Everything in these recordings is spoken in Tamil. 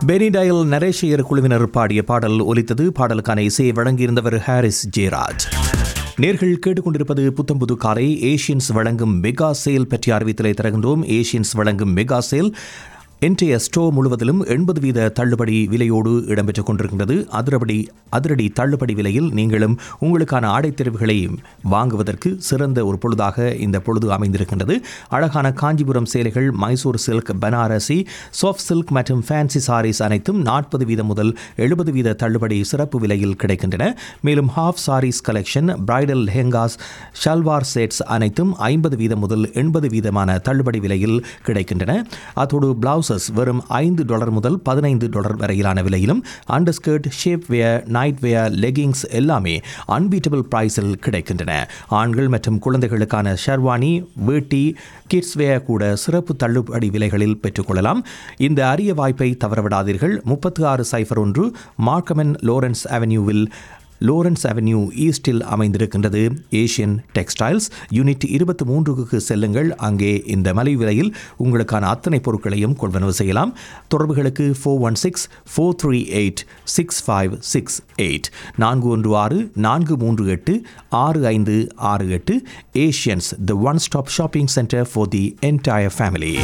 பெனிடயல் நரேஷியர் குழுவினர் பாடிய பாடல் ஒலித்தது பாடலுக்கான இசையை வழங்கியிருந்தவர் ஹாரிஸ் ஜெயராஜ் நேர்கள் கேட்டுக்கொண்டிருப்பது புத்தம்புது காலை ஏஷியன்ஸ் வழங்கும் மெகா சேல் பற்றிய அறிவித்தலை தருகின்றோம் ஏஷியன்ஸ் வழங்கும் மெகா சேல் இன்றைய ஸ்டோ முழுவதிலும் எண்பது வீத தள்ளுபடி விலையோடு இடம்பெற்றுக் கொண்டிருக்கின்றது அதிரபடி அதிரடி தள்ளுபடி விலையில் நீங்களும் உங்களுக்கான ஆடைத் தேர்வுகளை வாங்குவதற்கு சிறந்த ஒரு பொழுதாக இந்த பொழுது அமைந்திருக்கின்றது அழகான காஞ்சிபுரம் சேலைகள் Mysore silk Banarasi soft silk மற்றும் ஃபேன்சி சாரீஸ் அனைத்தும் நாற்பது வீதம் முதல் எழுபது வீத தள்ளுபடி சிறப்பு விலையில் கிடைக்கின்றன மேலும் half saris collection bridal lehengas salwar sets அனைத்தும் ஐம்பது வீதம் முதல் எண்பது வீதமான தள்ளுபடி விலையில் கிடைக்கின்றன அதோடு பிளவுசஸ் வெறும் ஐந்து டாலர் முதல் பதினைந்து டாலர் வரையிலான விலையிலும் underskirt shapewear nightwear leggings எல்லாமே அன்பீட்டபிள் பிரைஸில் கிடைக்கின்றன ஆண்கள் மற்றும் குழந்தைகளுக்கான ஷெர்வானி வேட்டி கிட்ஸ் வேர் கூட சிறப்பு தள்ளுபடி விலைகளில் பெற்றுக்கொள்ளலாம் இந்த அரிய வாய்ப்பை தவறவிடாதீர்கள் முப்பத்தி ஆறு சைஃபர் ஒன்று மார்க்கமன் லோரன்ஸ் அவென்யூவில் லோரன்ஸ் அவென்யூ ஈஸ்டில் அமைந்திருக்கின்றது ஏஷியன் டெக்ஸ்டைல்ஸ் யூனிட் இருபத்தி மூன்றுக்கு செல்லுங்கள் அங்கே இந்த மலிவு விலையில் உங்களுக்கான அத்தனை பொருட்களையும் கொள்வனவு செய்யலாம் தொடர்புகளுக்கு four one six four three eight six five six eight நான்கு ஒன்று ஆறு நான்கு மூன்று எட்டு ஆறு ஐந்து ஆறு எட்டு Asians the one stop shopping centre for the entire family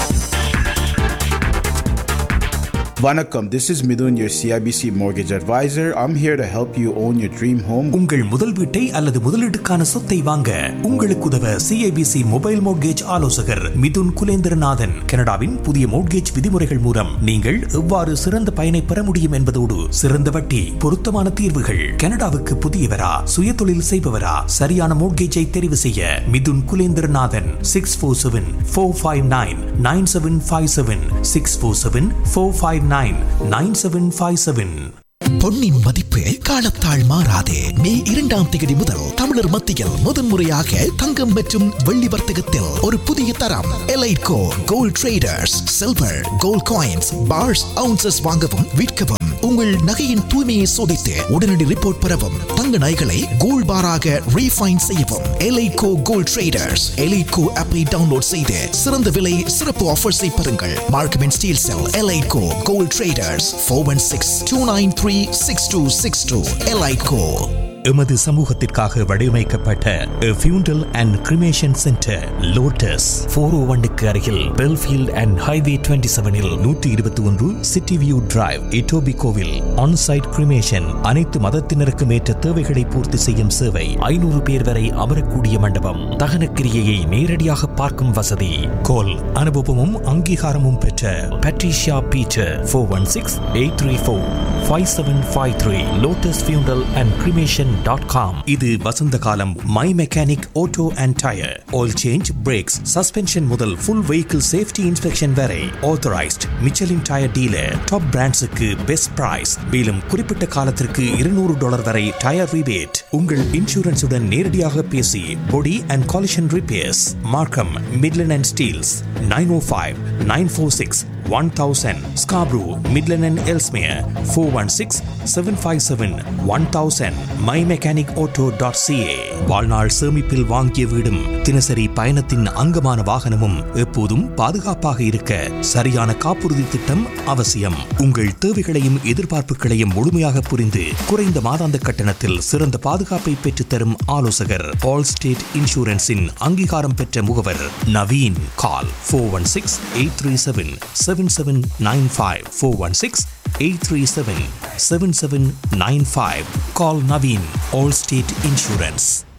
Vanakkam, this is Midun, your CIBC mortgage advisor. I'm here to help you own your dream home. உங்கள் முதல் வீட்டை அல்லது முதலீட்டுக்கான சொத்தை வாங்க உங்களுக்கு உதவ சிஐபிசி மொபைல் மோட்கேஜ் ஆலோசகர் மிதுன் குலேந்திரநாதன் கனடாவின் புதிய மோட்கேஜ் விதிமுறைகள் மூலம் நீங்கள் எவ்வாறு சிறந்த பயனை பெற முடியும் என்பதோடு சிறந்த வட்டி பொருத்தமான தீர்வுகள் கனடாவுக்கு புதியவரா சுயதொழில் செய்பவரா சரியான மோட்கேஜை தெரிவு செய்ய Mithun Kulendranathan six four seven four five nine nine seven five seven six four seven four five nine nine seven five seven பொன்னின் மதிப்பு காலத்தால் மாறாதே மே இரண்டாம் தேதி முதல் தமிழர் மத்தியில் முதன்முறையாக தங்கம் மற்றும் வெள்ளி வர்த்தகத்தில் ஒரு புதிய தரம் Elitco gold traders silver gold coins bars ounces வாங்கவும் விற்கவும் உங்கள் நகையின் தூய்மையை சோதித்து உடனடி ரிப்போர்ட் பெறவும் தங்க நகைகளை கோல்ட் பாராக ரீஃபைன் செய்யவும் எலைட்கோ கோல்ட் ட்ரேடர்ஸ் எலைட்கோ ஆப்பை டவுன்லோட் செய்து சிறந்த விலை சிறப்பு ஆஃபர்ஸை பெறுங்கள் Markham and Steeles cell Elitco gold traders four one six two nine three six two six two Elitco எமது சமூகத்திற்காக வடிவமைக்கப்பட்ட funeral and cremation centre Lotus four O ஒன்னுக்கு அருகில் பெல்ஃபீல்ட் அண்ட் ஹைவே டுவெண்ட்டி செவனில் நூற்றி இருபத்தி ஒன்று சிட்டி வியூ டிரைவ் இட்டோபி கோவில் ஆன்சைட் கிரிமேஷன் அனைத்து மதத்தினருக்கும் ஏற்ற தேவைகளை பூர்த்தி செய்யும் சேவை ஐநூறு பேர் வரை அமரக்கூடிய மண்டபம் தகன கிரியையை நேரடியாக பார்க்கும் வசதி கோல் அனுபவமும் அங்கீகாரமும் பெற்ற Patricia Peter four one six eight three four five seven five three Lotus funeral and cremation dot com இது வசந்த காலம் my mechanic auto and tyre oil change brakes suspension முதல் ஃபுல் வெஹிக்கிள் சேஃப்டி இன்ஸ்பெக்ஷன் வரை authorised Michelin tyre dealer top பிராண்ட்ஸுக்கு பெஸ்ட் பிரைஸ் மேலும் குறிப்பிட்ட காலத்திற்கு இருநூறு டாலர் வரை டயர் ரிபேட் உங்கள் இன்சூரன்ஸுடன் நேரடியாக பேசி body and collision repairs Markham Midland and Steeles nine O five nine four six one thousand Scarborough Midland and Ellesmere four one six seven five seven one thousand my mechanic auto dot CA வாழ்நாள் சேமிப்பில் வாங்கிய வீடும் தினசரி பயணத்தின் அங்கமான வாகனமும் எப்போதும் பாதுகாப்பாக இருக்க சரியான காப்புறுதி திட்டம் அவசியம் உங்கள் தேவைகளையும் எதிர்பார்ப்புகளையும் முழுமையாக புரிந்து குறைந்த மாதாந்த கட்டணத்தில் சிறந்த பாதுகாப்பை பெற்றுத்தரும் ஆலோசகர் ஆல் ஸ்டேட் இன்சூரன்ஸின் அங்கீகாரம் பெற்ற முகவர் Naveen call four one six eight three seven seven seven nine five four one six eight three seven seven seven nine five call Naveen Allstate insurance